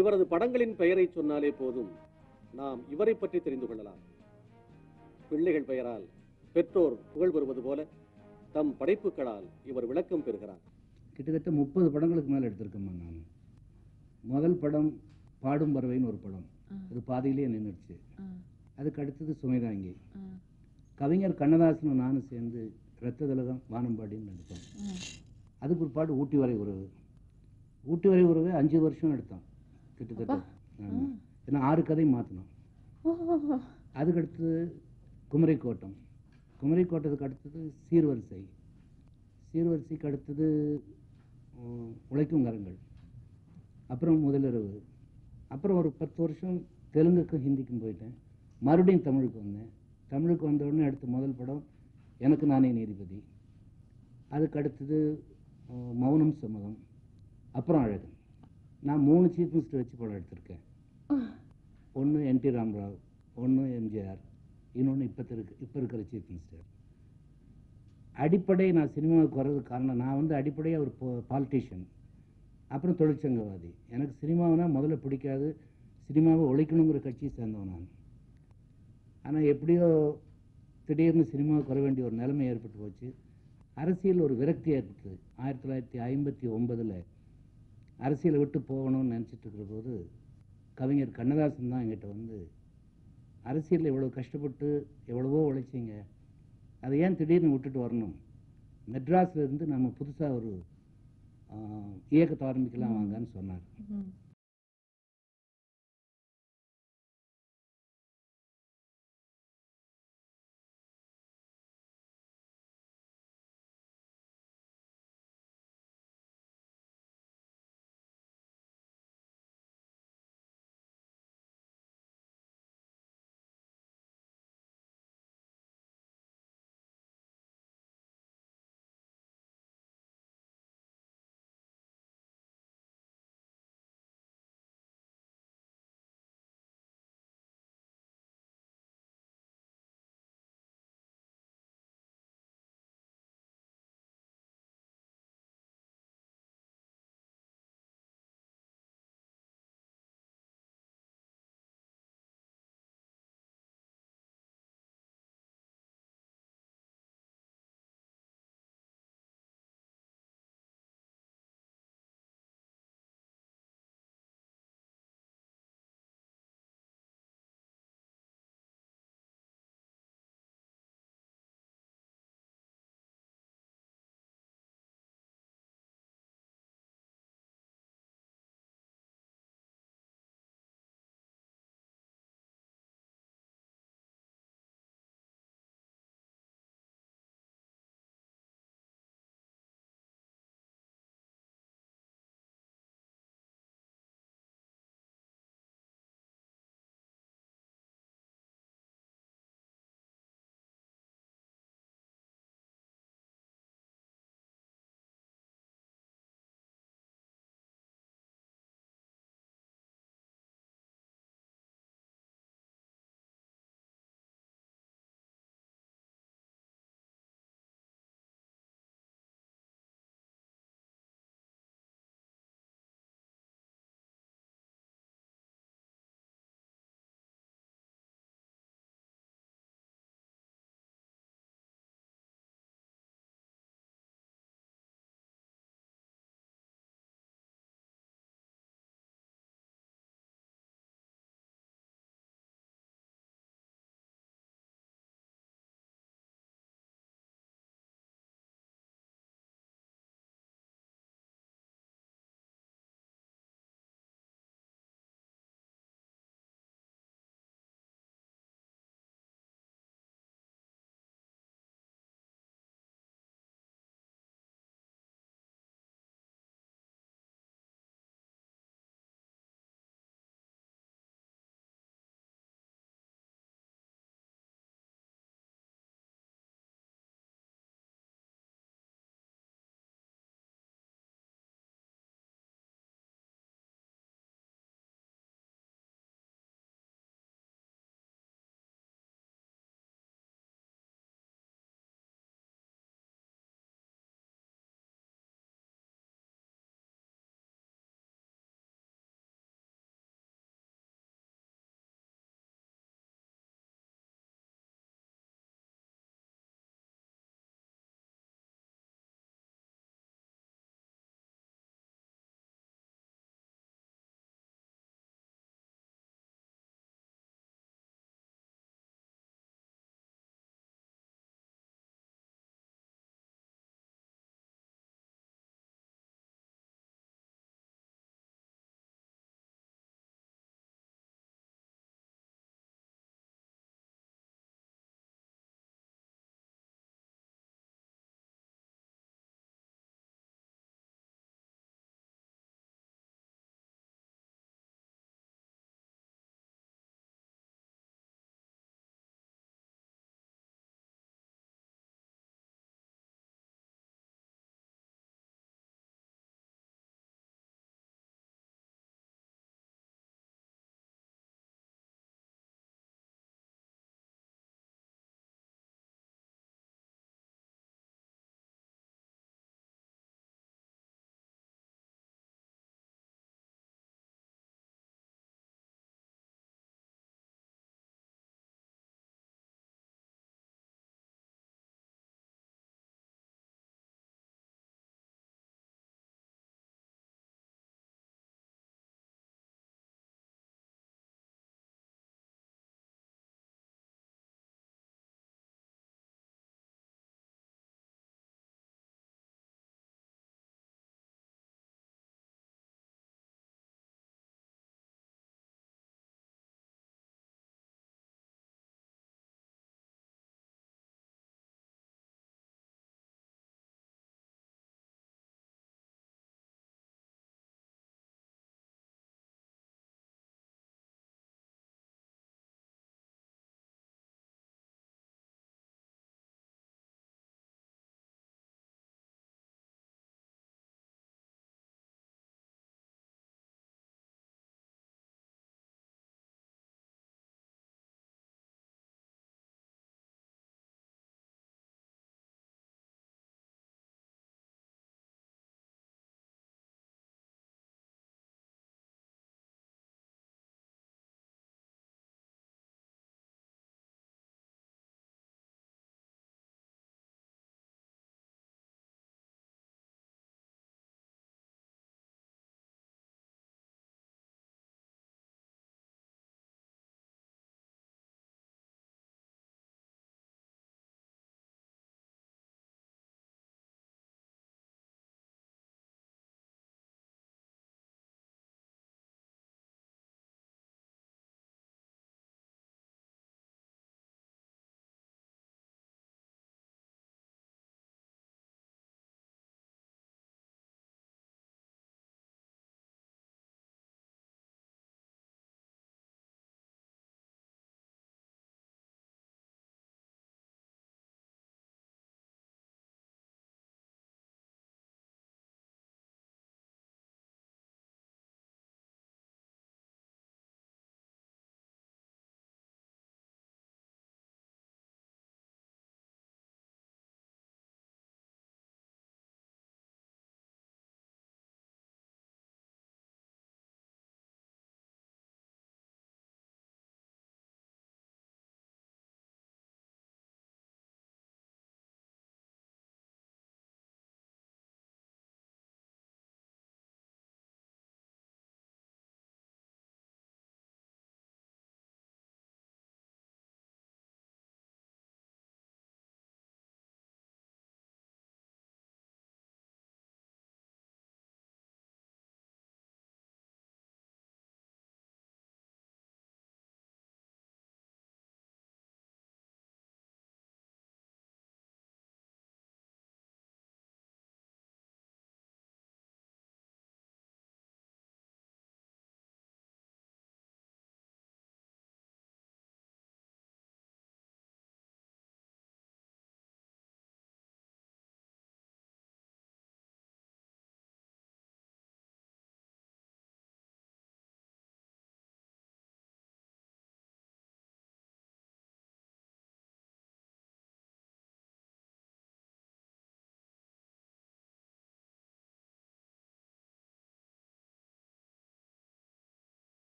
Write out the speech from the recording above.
இவரது படங்களின் பெயரை சொன்னாலே போதும் நாம் இவரை பற்றி தெரிந்து கொள்ளலாம் பிள்ளைகள் பெயரால் பெற்றோர் புகழ் பெறுவது போல தம் படைப்புகளால் இவர் விளக்கம் பெறுகிறார் கிட்டத்தட்ட முப்பது படங்களுக்கு மேலே எடுத்திருக்கேம்மா நான் முதல் படம் பாடும் பறவைன்னு ஒரு படம் அது பாதியிலேயே நின்றுச்சு அதுக்கு அடுத்தது சுமைதாங்கி கவிஞர் கண்ணதாசனும் நானும் சேர்ந்து ரத்த திலகம் வானம்பாடின்னு எடுத்தோம் அதுக்கு ஒரு பாட்டு ஊட்டி வரை உறவு ஊட்டி வரை உறவு அஞ்சு வருஷம் எடுத்தோம் கிட்டத்தட்ட ஆமா. ஏன்னா ஆறு கதை மாற்றினோம் அதுக்கு அடுத்தது குமரி கோட்டம் குமரி கோட்டத்துக்கு அடுத்தது சீர்வரிசை சீர்வரிசைக்கு அடுத்தது உம், உழைக்கும் கரங்கள் அப்புறம் முதலிரவு அப்புறம் ஒரு பத்து வருஷம் தெலுங்குக்கும் ஹிந்திக்கும் போயிட்டேன் மறுபடியும் தமிழுக்கு வந்தேன் தமிழுக்கு வந்த உடனே அடுத்த முதல் படம் எனக்கு நானே நீதிபதி அதுக்கு அடுத்தது உம், மௌனம் சம்மதம் அப்புறம் அழகன் நான் மூணு சீஃப் மினிஸ்டர் வச்சு படம் எடுத்திருக்கேன் ஒன்று என் டி ராமராவ் ஒன்று எம்ஜிஆர் இன்னொன்று இப்போ இருக்கு இப்போ இருக்கிற சீஃப் மினிஸ்டர் அடிப்படை நான் சினிமாவுக்கு வர்றதுக்கு காரணம் நான் வந்து அடிப்படையாக ஒரு பாலிட்டிஷியன் அப்புறம் தொழிற்சங்கவாதி எனக்கு சினிமாவுனா முதல்ல பிடிக்காது சினிமாவை ஒழிக்கணுங்கிற கட்சியை சேர்ந்தவன் நான் ஆனால் எப்படியோ திடீர்னு சினிமாவுக்கு வர வேண்டிய ஒரு நிலைமை ஏற்பட்டு போச்சு அரசியல் ஒரு விரக்தி ஏற்பட்டது ஆயிரத்தி தொள்ளாயிரத்தி ஐம்பத்தி ஒன்பதில் அரசியலை விட்டு போகணும்னு நினச்சிட்டு இருக்கிற போது கவிஞர் கண்ணதாசன் தான் என்கிட்ட வந்து அரசியலில் இவ்வளோ கஷ்டப்பட்டு எவ்வளவோ உழைச்சிங்க அதை ஏன் திடீர்னு விட்டுட்டு வரணும் மெட்ராஸ்ல இருந்து நம்ம புதுசாக ஒரு ஆஹ், இயக்கத்தை ஆரம்பிக்கலாம் வாங்கன்னு சொன்னார்